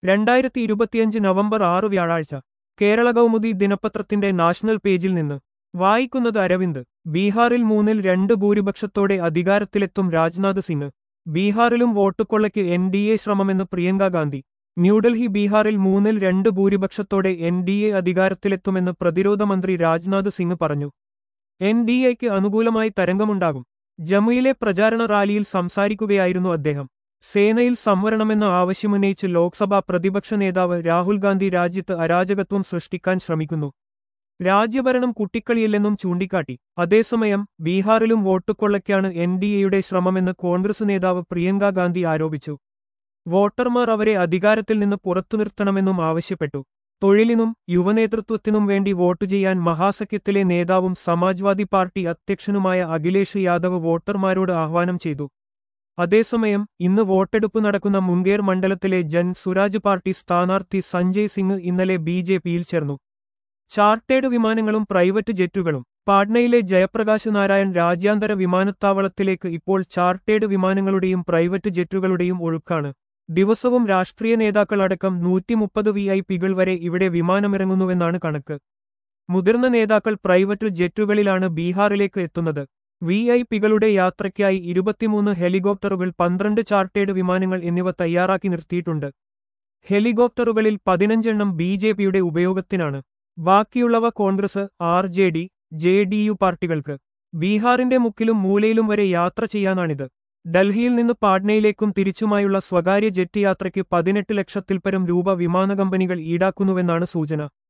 രണ്ടായിരത്തി ഇരുപത്തിയഞ്ച് നവംബർ ആറ് വ്യാഴാഴ്ച കേരള കൗമുദി ദിനപത്രത്തിന്റെ നാഷണൽ പേജിൽ നിന്ന് വായിക്കുന്നത് അരവിന്ദ് ബീഹാറിൽ മൂന്നിൽ രണ്ട് ഭൂരിപക്ഷത്തോടെ അധികാരത്തിലെത്തും രാജ്നാഥ് സിംഗ് ബീഹാറിലും വോട്ടുകൊള്ളയ്ക്ക് എൻ ഡി എ ശ്രമമെന്ന് പ്രിയങ്ക ഗാന്ധി ന്യൂഡൽഹി ബീഹാറിൽ മൂന്നിൽ രണ്ട് ഭൂരിപക്ഷത്തോടെ എൻ ഡി എ അധികാരത്തിലെത്തുമെന്ന് പ്രതിരോധ മന്ത്രി രാജ്നാഥ് സിംഗ് പറഞ്ഞു എൻ ഡി എക്ക് അനുകൂലമായി തരംഗമുണ്ടാകും ജമ്മുയിലെ പ്രചാരണ റാലിയിൽ സംസാരിക്കുകയായിരുന്നു അദ്ദേഹം സേനയിൽ സംവരണമെന്ന ആവശ്യമുന്നയിച്ച് ലോക്സഭാ പ്രതിപക്ഷ നേതാവ് രാഹുൽ ഗാന്ധി രാജ്യത്ത് അരാജകത്വം സൃഷ്ടിക്കാൻ ശ്രമിക്കുന്നു രാജ്യഭരണം കുട്ടിക്കളിയില്ലെന്നും ചൂണ്ടിക്കാട്ടി അതേസമയം ബീഹാറിലും വോട്ടുകൊള്ളയ്ക്കാണ് എൻ ഡി എയുടെ ശ്രമമെന്ന് കോൺഗ്രസ് നേതാവ് പ്രിയങ്ക ഗാന്ധി ആരോപിച്ചു വോട്ടർമാർ അവരെ അധികാരത്തിൽ നിന്ന് പുറത്തു നിർത്തണമെന്നും ആവശ്യപ്പെട്ടു തൊഴിലിനും യുവനേതൃത്വത്തിനും വേണ്ടി വോട്ട് ചെയ്യാൻ മഹാസഖ്യത്തിലെ നേതാവും സമാജ്വാദി പാർട്ടി അധ്യക്ഷനുമായ അഖിലേഷ് യാദവ് വോട്ടർമാരോട് ആഹ്വാനം ചെയ്തു അതേസമയം ഇന്ന് വോട്ടെടുപ്പ് നടക്കുന്ന മുംഗേർ മണ്ഡലത്തിലെ ജൻ സുരാജ് പാർട്ടി സ്ഥാനാർത്ഥി സഞ്ജയ് സിംഗ് ഇന്നലെ ബി ജെ പിയിൽ ചേർന്നു ചാർട്ടേഡ് വിമാനങ്ങളും പ്രൈവറ്റ് ജെറ്റുകളും പാട്നയിലെ ജയപ്രകാശ് നാരായൺ രാജ്യാന്തര വിമാനത്താവളത്തിലേക്ക് ഇപ്പോൾ ചാർട്ടേഡ് വിമാനങ്ങളുടെയും പ്രൈവറ്റ് ജെറ്റുകളുടെയും ഒഴുക്കാണ് ദിവസവും രാഷ്ട്രീയ നേതാക്കൾ അടക്കം നൂറ്റിമുപ്പത് വി ഐ പികൾ വരെ ഇവിടെ വിമാനമിറങ്ങുന്നുവെന്നാണ് കണക്ക് മുതിർന്ന നേതാക്കൾ പ്രൈവറ്റ് ജെറ്റുകളിലാണ് ബീഹാറിലേക്ക് എത്തുന്നത് വി ഐ പികളുടെ യാത്രയ്ക്കായി ഇരുപത്തിമൂന്ന് ഹെലികോപ്റ്ററുകൾ പന്ത്രണ്ട് ചാർട്ടേഡ് വിമാനങ്ങൾ എന്നിവ തയ്യാറാക്കി നിർത്തിയിട്ടുണ്ട് ഹെലികോപ്റ്ററുകളിൽ പതിനഞ്ചെണ്ണം ബി ജെ പിയുടെ ഉപയോഗത്തിനാണ് ബാക്കിയുള്ളവ Congress R J D J D U പാർട്ടികൾക്ക് ബീഹാറിന്റെ മുക്കിലും മൂലയിലും വരെ യാത്ര ചെയ്യാനാണിത് ഡൽഹിയിൽ നിന്ന് പാട്നയിലേക്കും തിരിച്ചുമായുള്ള സ്വകാര്യ ജെറ്റ് യാത്രയ്ക്ക് പതിനെട്ട് ലക്ഷത്തിൽപ്പരം രൂപ വിമാന കമ്പനികൾ ഈടാക്കുന്നുവെന്നാണ് സൂചന